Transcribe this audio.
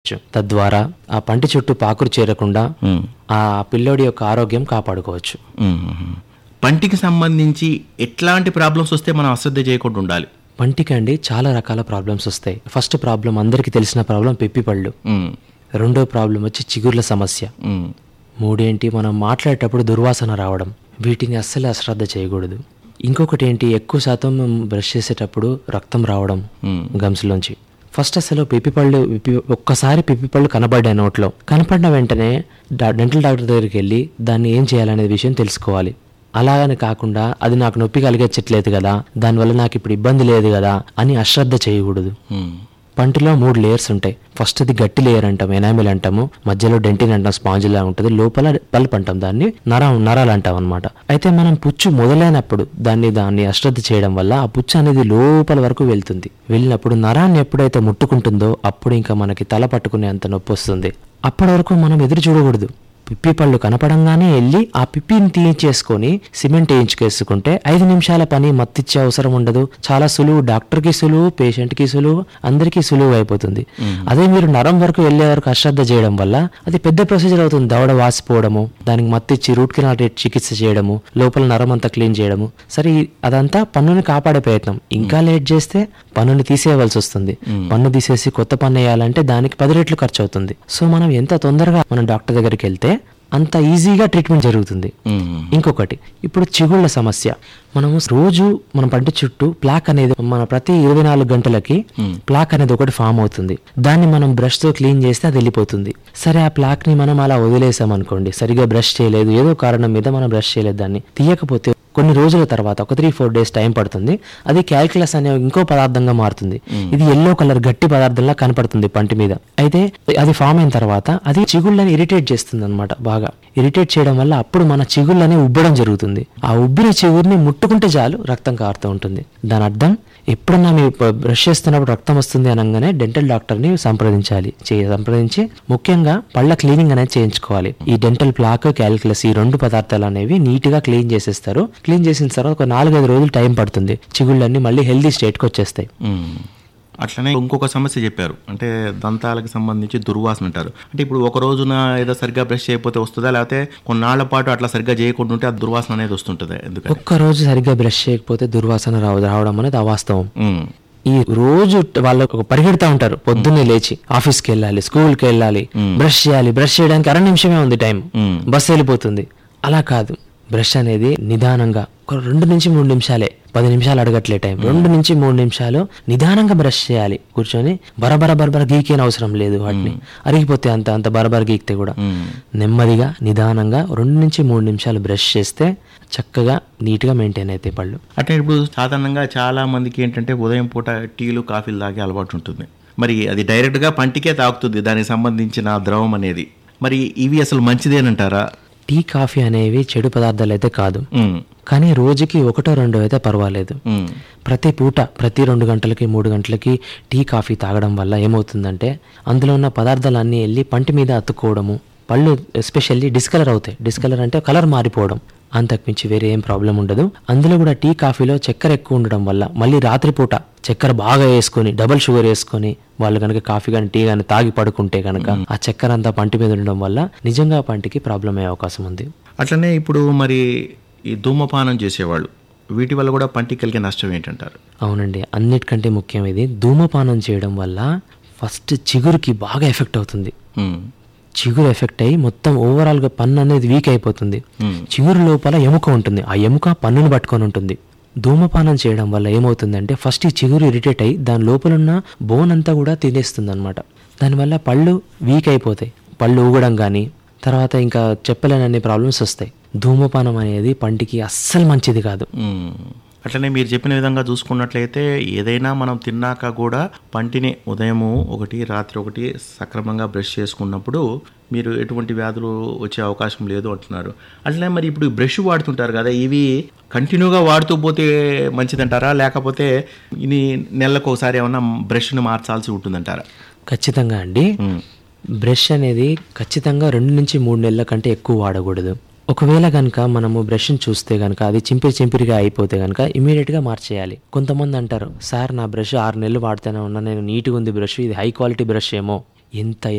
చ్చు. తద్వారా ఆ పంటి చుట్టూ పాకురు చేరకుండా ఉమ్, ఆ పిల్లోడి యొక్క ఆరోగ్యం కాపాడుకోవచ్చు ఉమ్, ఉమ్. పంటికి సంబంధించి ఎట్లాంటి ప్రాబ్లమ్స్ వస్తే మనం అశ్రద్ధ చేయకుండా ఉండాలి పంటికి అండి చాలా రకాల ప్రాబ్లమ్స్ వస్తాయి ఫస్ట్ ప్రాబ్లం అందరికీ తెలిసిన ప్రాబ్లం పిప్పి పళ్ళు ఉమ్, రెండో ప్రాబ్లం వచ్చి చిగుర్ల సమస్య ఉమ్, మూడేంటి మనం మాట్లాడేటప్పుడు దుర్వాసన రావడం వీటిని అస్సలు అశ్రద్ధ చేయకూడదు ఇంకొకటి ఏంటి ఎక్కువ శాతం బ్రష్ చేసేటప్పుడు రక్తం రావడం ఉమ్, గమ్స్లోంచి ఫస్ట్ అసలు పిప్పి పళ్ళు పిప్పి- ఒక్కసారి పిప్పి పళ్ళు కనబడ్డాయి నోట్లో కనపడిన వెంటనే డా- డెంటల్ డాక్టర్ దగ్గరికి వెళ్ళి దాన్ని ఏం చేయాలనే విషయం తెలుసుకోవాలి అలాగని కాకుండా అది నాకు నొప్పి కలిగించట్లేదు కదా దానివల్ల నాకు ఇప్పుడు ఇబ్బంది లేదు కదా అని అశ్రద్ధ చేయకూడదు ఉమ్, పంటిలో మూడు లేయర్స్ ఉంటాయి ఫస్ట్ అది గట్టి లేయర్ అంటాం ఎనామిల్ అంటాము మధ్యలో డెంటిన్ అంటాం స్పాంజ్ లా ఉంటుంది లోపల పల్ప్ అంటాం దాన్ని నరం నరాలు అంటాం అనమాట అయితే మనం పుచ్చు మొదలైనప్పుడు దాన్ని దాన్ని అశ్రద్ధ చేయడం వల్ల ఆ పుచ్చు అనేది లోపల వరకు వెళ్తుంది వెళ్ళినప్పుడు నరాన్ని ఎప్పుడైతే ముట్టుకుంటుందో అప్పుడు ఇంకా మనకి తల పట్టుకునే అంత నొప్పి వస్తుంది అప్పటి వరకు మనం ఎదురు చూడకూడదు పిప్పి పళ్ళు కనపడంగానే వెళ్ళి ఆ పిప్పిని తీయించేసుకొని సిమెంట్ వేయించుకేసుకుంటే ఐదు నిమిషాల పని మత్తిచ్చే అవసరం ఉండదు చాలా సులువు డాక్టర్కి సులువు పేషెంట్కి సులువు అందరికీ సులువు అయిపోతుంది అదే మీరు నరం వరకు వెళ్ళే వరకు అశ్రద్ధ చేయడం వల్ల అది పెద్ద ప్రొసీజర్ అవుతుంది దవడ వాసిపోవడము దానికి మత్తిచ్చి రూట్ కెనాల్ చికిత్స చేయడము లోపల నరం అంతా క్లీన్ చేయడము సరే ఈ- అదంతా పన్నుని కాపాడే ప్రయత్నం ఇంకా లేట్ చేస్తే పన్నుని తీసేయవలసి వస్తుంది పన్ను తీసేసి కొత్త పన్ను వేయాలంటే దానికి పది రెట్లు ఖర్చు అవుతుంది సో మనం ఎంత తొందరగా మనం డాక్టర్ దగ్గరికి వెళ్తే అంత ఈజీగా ట్రీట్మెంట్ జరుగుతుంది ఉమ్, ఇంకొకటి ఇప్పుడు చిగుళ్ళ సమస్య మనము రోజు మన పంటి చుట్టూ ప్లాక్ అనేది మన ప్రతి ఇరవై నాలుగు గంటలకి ప్లాక్ అనేది ఒకటి ఫామ్ అవుతుంది దాన్ని మనం బ్రష్ తో క్లీన్ చేస్తే అది వెళ్ళిపోతుంది సరే ఆ ప్లాక్ ని మనం అలా వదిలేసాం అనుకోండి సరిగా బ్రష్ చేయలేదు ఏదో కారణం మీద మనం బ్రష్ చేయలేదు దాన్ని తీయకపోతే కొన్ని రోజుల తర్వాత ఒక త్రీ ఫోర్ డేస్ టైం పడుతుంది అది క్యాల్కులస్ అనే ఇంకో పదార్థంగా మారుతుంది ఇది ఎల్లో కలర్ గట్టి పదార్థంలా కనపడుతుంది పంటి మీద అయితే అది ఫామ్ అయిన తర్వాత అది చిగుళ్ళని ఇరిటేట్ చేస్తుంది అనమాట బాగా ఇరిటేట్ చేయడం వల్ల అప్పుడు మన చిగుళ్ళని ఉబ్బడం జరుగుతుంది ఆ ఉబ్బిన చిగురిని ముట్టుకుంటే చాలు రక్తం కారుతూ ఉంటుంది దాని అర్థం ఎప్పుడన్నా మీరు ప- బ్రష్ చేస్తున్నప్పుడు రక్తం వస్తుంది అనగానే డెంటల్ డాక్టర్ని సంప్రదించాలి చే- సంప్రదించి ముఖ్యంగా పళ్ళ క్లీనింగ్ అనేది చేయించుకోవాలి ఈ డెంటల్ ప్లాక్ క్యాలిక్యులస్ ఈ రెండు పదార్థాలు అనేవి నీట్ గా క్లీన్ చేసేస్తారు క్లీన్ చేసిన తర్వాత ఒక నాలుగైదు రోజులు టైం పడుతుంది చిగుళ్ళన్నీ మళ్ళీ హెల్దీ స్టేట్కి వచ్చేస్తాయి ఉమ్. అట్లనే ఇంకొక సమస్య చెప్పారు అంటే దంతాలకు సంబంధించి దుర్వాసన అంటారు అంటే ఇప్పుడు ఒక రోజున ఏదో సరిగ్గా బ్రష్ చేయకపోతే వస్తుందా లేకపోతే కొన్నాళ్ల పాటు అట్లా సరిగ్గా చేయకుండా ఉంటే ఆ దుర్వాసన అనేది వస్తుంటుంది ఎందుకని ఒక్క రోజు సరిగ్గా బ్రష్ చేయకపోతే దుర్వాసన రావ రావడం అనేది అవాస్తవం ఉమ్, ఈ రోజు వాళ్ళు పరిగెడతా ఉంటారు పొద్దున్నే లేచి ఆఫీస్కి వెళ్ళాలి స్కూల్కి వెళ్ళాలి బ్రష్ చేయాలి బ్రష్ చేయడానికి అర నిమిషమే ఉంది టైం ఉమ్, బస్సు వెళ్ళిపోతుంది అలా కాదు బ్రష్ అనేది నిదానంగా ఒక రెండు నుంచి మూడు నిమిషాలే పది నిమిషాలు అడగట్లే టైం రెండు నుంచి మూడు నిమిషాలు నిదానంగా బ్రష్ చేయాలి కూర్చొని బరబర బరబర గీకేన అవసరం లేదు వాటిని అరిగిపోతే అంత అంత బరబర గీకితే కూడా ఉమ్. నెమ్మదిగా నిదానంగా రెండు నుంచి మూడు నిమిషాలు బ్రష్ చేస్తే చక్కగా నీట్గా మెయింటైన్ అవుతాయి పళ్ళు అంటే ఇప్పుడు సాధారణంగా చాలా మందికి ఏంటంటే ఉదయం పూట టీలు కాఫీలు తాగే అలవాటు ఉంటుంది మరి అది డైరెక్ట్గా పంటికే తాకుతుంది దానికి సంబంధించిన ద్రవం అనేది మరి ఇవి అసలు మంచిదేనంటారా టీ కాఫీ అనేవి చెడు పదార్థాలు అయితే కాదు ఉమ్, కానీ రోజుకి ఒకటో రెండో అయితే పర్వాలేదు ఉమ్, ప్రతి పూట ప్రతి రెండు గంటలకి మూడు గంటలకి టీ కాఫీ తాగడం వల్ల ఏమవుతుందంటే అందులో ఉన్న పదార్థాలన్నీ వెళ్ళి పంటి మీద అతుక్కోవడము పళ్ళు ఎస్పెషల్లీ డిస్కలర్ అవుతాయి డిస్కలర్ అంటే కలర్ మారిపోవడం అంతకుమించి వేరే ఏం ప్రాబ్లం ఉండదు అందులో కూడా టీ కాఫీలో చక్కెర ఎక్కువ ఉండడం వల్ల మళ్ళీ రాత్రిపూట చక్కెర బాగా వేసుకొని డబల్ షుగర్ వేసుకొని వాళ్ళు కనుక కాఫీ కానీ టీ కానీ తాగి పడుకుంటే కనుక ఆ చక్కెర అంతా పంటి మీద ఉండడం వల్ల నిజంగా పంటికి ప్రాబ్లం అయ్యే అవకాశం ఉంది అట్లనే ఇప్పుడు మరి ఈ ధూమపానం చేసేవాళ్ళు వీటి వల్ల కూడా పంటికి కలిగే నష్టం ఏంటంటారు అవునండి అన్నిటికంటే ముఖ్యం ఇది ధూమపానం చేయడం వల్ల ఫస్ట్ చిగురుకి బాగా ఎఫెక్ట్ అవుతుంది ఉమ్, చిగురు ఎఫెక్ట్ అయ్యి మొత్తం ఓవరాల్గా పన్ను అనేది వీక్ అయిపోతుంది ఉమ్, చిగురు లోపల ఎముక ఉంటుంది ఆ ఎముక పన్నును పట్టుకొని ఉంటుంది ధూమపానం చేయడం వల్ల ఏమవుతుందంటే ఫస్ట్ ఈ చిగురు ఇరిటేట్ అయ్యి దాని లోపల ఉన్న బోన్ అంతా కూడా తినేస్తుంది అనమాట దానివల్ల పళ్ళు వీక్ అయిపోతాయి పళ్ళు ఊగడం కానీ తర్వాత ఇంకా చెప్పలేనన్ని ప్రాబ్లమ్స్ వస్తాయి ధూమపానం అనేది పంటికి అస్సలు మంచిది కాదు ఉమ్. అట్లనే మీరు చెప్పిన విధంగా చూసుకున్నట్లయితే ఏదైనా మనం తిన్నాక కూడా పంటిని ఉదయము ఒకటి రాత్రి ఒకటి సక్రమంగా బ్రష్ చేసుకున్నప్పుడు మీరు ఎటువంటి వ్యాధులు వచ్చే అవకాశం లేదు అంటున్నారు అట్లనే మరి ఇప్పుడు బ్రష్ వాడుతుంటారు కదా ఇవి కంటిన్యూగా వాడుతూ పోతే మంచిదంటారా లేకపోతే ఇది నెలకు ఒకసారి ఏమన్నా బ్రష్ను మార్చాల్సి ఉంటుందంటారా ఖచ్చితంగా అండి ఉమ్, బ్రష్ అనేది ఖచ్చితంగా రెండు నుంచి మూడు నెలల కంటే ఎక్కువ వాడకూడదు ఒకవేళ కనుక మనము బ్రష్ని చూస్తే కనుక అది చింపిరి చింపిరిగా అయిపోతే కనుక ఇమీడియట్గా మార్చేయాలి కొంతమంది అంటారు సార్ నా బ్రష్ ఆరు నెలలు వాడుతూనే ఉన్నా నేను నీట్గా ఉంది బ్రష్ ఇది హై క్వాలిటీ బ్రష్ ఏమో ఎంత